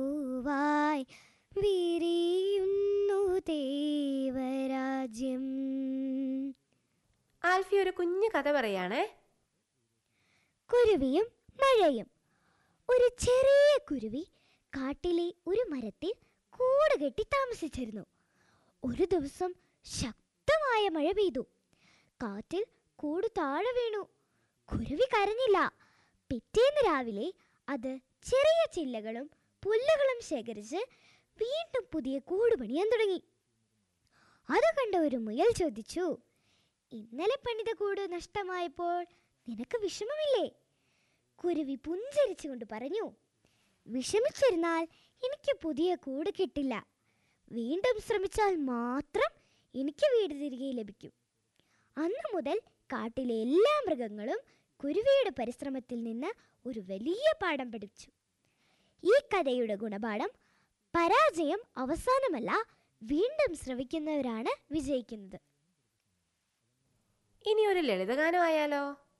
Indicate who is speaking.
Speaker 1: പൂവായി വിരിയുന്നു ദേവരാജ്യം
Speaker 2: ആൽഫി ഒരു കുഞ്ഞു കഥ പറയാണേ
Speaker 1: കുരുവിയും മഴയും ഒരു ചെറിയ കുരുവി കാട്ടിലെ ഒരു മരത്തിൽ കൂട് കെട്ടി താമസിച്ചിരുന്നു ഒരു ദിവസം ശക്തമായ മഴ പെയ്തു കാറ്റിൽ കൂട് താഴെ വീണു കുരുവി കരഞ്ഞില്ല പിറ്റേന്ന് രാവിലെ അത് ചെറിയ ചില്ലകളും പുല്ലുകളും ശേഖരിച്ച് വീണ്ടും പുതിയ കൂട് പണിയാൻ തുടങ്ങി അത് കണ്ട ഒരു മുയൽ ചോദിച്ചു ഇന്നലെ പണിത കൂട് നഷ്ടമായപ്പോൾ നിനക്ക് വിഷമമില്ലേ കുരുവി പുഞ്ചരിച്ചുകൊണ്ട് പറഞ്ഞു വിഷമിച്ചിരുന്നാൽ എനിക്ക് പുതിയ കൂട് കിട്ടില്ല വീണ്ടും ശ്രമിച്ചാൽ മാത്രം എനിക്ക് വീട് തിരികെ ലഭിക്കും അന്നു മുതൽ കാട്ടിലെ എല്ലാ മൃഗങ്ങളും കുരുവിയുടെ പരിശ്രമത്തിൽ നിന്ന് ഒരു വലിയ പാഠം പഠിച്ചു ഈ കഥയുടെ ഗുണപാഠം പരാജയം അവസാനമല്ല വീണ്ടും ശ്രമിക്കുന്നവരാണ് വിജയിക്കുന്നത്
Speaker 2: ഇനി ഒരു ലളിതഗാനം ആയാലോ